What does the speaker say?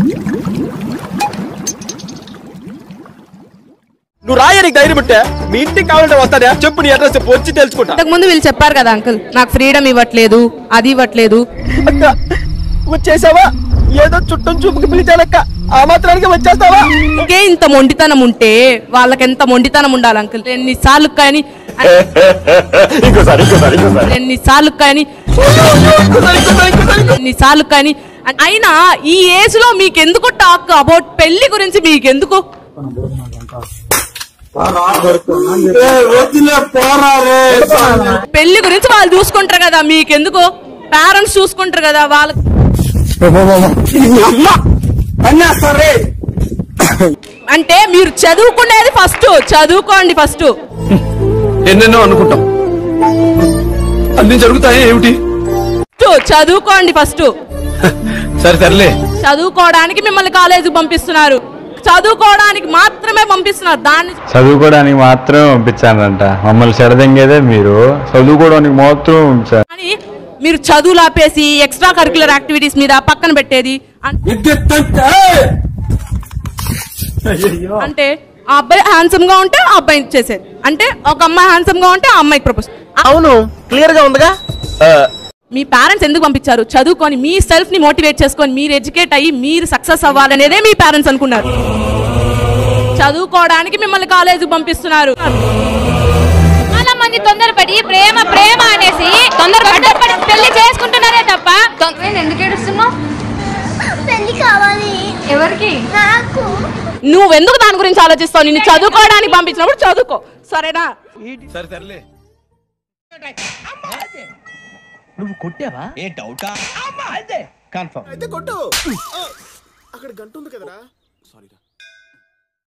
నువ్వు రాయ నీకు ధైర్యం ఉంటే మీ ఇంటికి కావాలంటే వస్తానే చెప్పు నీ అడ్రస్ చెప్పు వచ్చి తెలుసుకుంటా ఇంతకు ముందు వీళ్ళు చెప్పారు కదా అంకుల్ నాకు ఫ్రీడమ్ ఇవ్వట్లేదు అది ఇవ్వట్లేదు అక్క వచ్చేసావా ఏదో చుట్టం చూపుకి పిలిచానక్క ఆ మాత్రానికి వచ్చేస్తావా ఇంకే ఇంత మొండితనం ఉంటే వాళ్ళకి ఎంత మొండితనం ఉండాలి అంకుల్ ఎన్నిసార్లు కానీ ఇంకోసారి ఇంకోసారి ఇంకోసారి ఎన్నిసార్లు కానీ ఎన్నిసార్లు కానీ అయినా ఈ ఏజ్ లో మీకెందుకు టాక్ అబౌట్ పెళ్లి గురించి మీకెందుకు పెళ్లి గురించి వాళ్ళు చూసుకుంటారు కదా మీకెందుకు పేరెంట్స్ చూసుకుంటారు కదా వాళ్ళకి అంటే మీరు చదువుకునేది ఫస్ట్ చదువుకోండి ఫస్ట్ ఎన్నెన్నో అనుకుంటాం అన్ని జరుగుతాయి ఏమిటి చదువుకోండి ఫస్ట్ సరే సర్లే చదువుకోవడానికి మిమ్మల్ని కాలేజీకి పంపిస్తున్నారు చదువుకోవడానికి మాత్రమే పంపిస్తున్నారు దాన్ని చదువుకోవడానికి మాత్రమే పంపించానంట మమ్మల్ని చెడదెంగేదే మీరు చదువుకోవడానికి మాత్రం పంపించారు కానీ మీరు చదువులు ఆపేసి ఎక్స్ట్రా కరిక్యులర్ యాక్టివిటీస్ మీద పక్కన పెట్టేది అన్- అంటే ఆ అబ్బాయి హ్యాండ్సమ్ గా ఉంటే ఆ అబ్బాయి చేసేది అంటే ఒక అమ్మాయి హ్యాండ్సమ్ గా ఉంటే ఆ అమ్మాయికి ప్రపోజ్ అవును క్లియర్ గా ఉందిగా మీ పేరెంట్స్ ఎందుకు పంపించారు చదువుకొని మీ సెల్ఫ్ ని మోటివేట్ చేసుకొని మీరు ఎడ్యుకేట్ అయ్యి మీరు సక్సెస్ అవ్వాలనేదే మీ పేరెంట్స్ అనుకున్నారు చదువుకోవడానికి మిమ్మల్ని కాలేజీకి పంపిస్తున్నారు చాలా మంది తొందరపడి ప్రేమ ప్రేమ అనేసి తొందరపడి పెళ్లి చేసుకుంటున్నారే తప్ప నేను ఎందుకు ఏడుస్తున్నావు పెళ్లి కావాలి ఎవరికి నాకు నువ్వెందుకు దాని గురించి ఆలోచిస్తావు నిన్ను చదువుకోవడానికి పంపించినప్పుడు చదువుకో సరేనా సరే సర్లే నువ్వు కొట్టావా ఏ డౌటా అదే కన్ఫర్మ్ అయితే కొట్టు అక్కడ గంట ఉంది కదరా సారీ